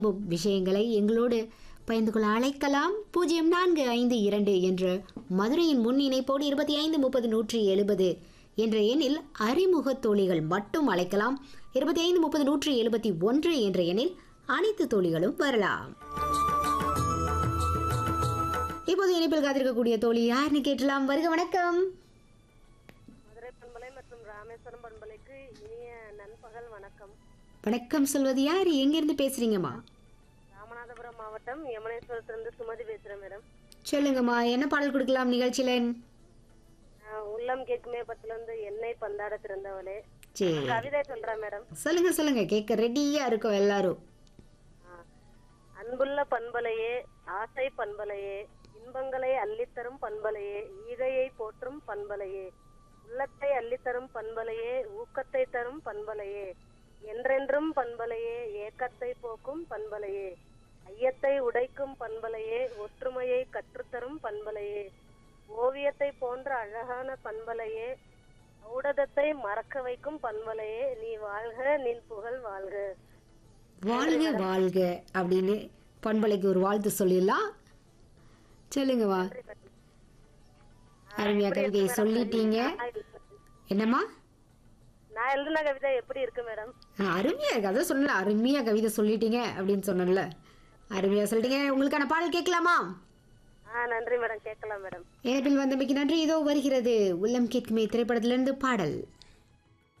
உம் விஷயங்களை எங்களோடு பகிர்ந்து கொள்ள அழைக்கலாம் பூஜ்ஜியம் நான்கு ஐந்து இரண்டு என்ற மதுரையின் முன் இணைப்போடு இருபத்தி ஐந்து முப்பது நூற்றி எழுபது என்ற எண்ணில் அறிமுக தோழிகள் மட்டும் அழைக்கலாம் இருபத்தி ஐந்து முப்பது நூற்றி எழுபத்தி ஒன்று என்ற எண்ணில் அனைத்து தோழிகளும் வரலாம் இப்போது இணைப்பில் காத்திருக்கக்கூடிய தோழி யாருன்னு கேட்டலாம் வருக வணக்கம் மதுரை பண்பலை மற்றும் ராமேஸ்வரம் பண்பலைக்கு இனிய நண்பகல் வணக்கம் வணக்கம் சொல்வது யார் எங்கிருந்து பேசுறீங்கம்மா ராமநாதபுரம் மாவட்டம் யமுனேஸ்வரத்திலிருந்து சுமதி பேசுறேன் மேடம் சொல்லுங்கம்மா என்ன பாடல் கொடுக்கலாம் நிகழ்ச்சியில ஆஹ் உள்ளம் கேட்குமே பத்துல இருந்து என்னை பந்தாட திறந்தவளே சரி கவிதை சொல்றேன் மேடம் சொல்லுங்க சொல்லுங்க கேட்க ரெடியா இருக்கோம் எல்லாரும் ஆஹ் அன்புள்ள பண்பலையே ஆசை பண்பலையே இன்பங்களை அள்ளித்தரும் பண்பலையே ஈகையை போற்றும் பண்பலையே உள்ளத்தை அள்ளித்தரும் பண்பலையே ஊக்கத்தை தரும் பண்பலையே என்றென்றும் பண்பலையே ஏக்கத்தை போக்கும் பண்பலையே ஐயத்தை உடைக்கும் பண்பலையே ஒற்றுமையை கற்றுத்தரும் பண்பலையே ஓவியத்தை போன்ற அழகான பண்பலையே ஔடதத்தை மறக்க வைக்கும் பண்பலையே நீ வாழ்க நின் புகழ் வாழ்க வாழ்க வாழ்க அப்படின்னு பண்பலைக்கு ஒரு வாழ்த்து சொல்லிடலாம் சொல்லுங்கம்மா அருமையா கவிதையை சொல்லிட்டீங்க என்னம்மா நான் எழுதின கவிதை எப்படி இருக்கு மேடம் ஆ, அருமையா இருக்கு அதான் சொன்னல அருமையா கவிதை சொல்லிட்டீங்க அப்படின்னு சொன்னேன்ல அருமையா சொல்லிட்டீங்க உங்களுக்கான பாடல் கேட்கலாமா ஆ நன்றி மேடம் கேட்கலாம் மேடம் இணைப்பில் வந்தமைக்கு நன்றி இதோ வருகிறது உள்ளம் கேட்குமே திரைப்படத்திலிருந்து பாடல்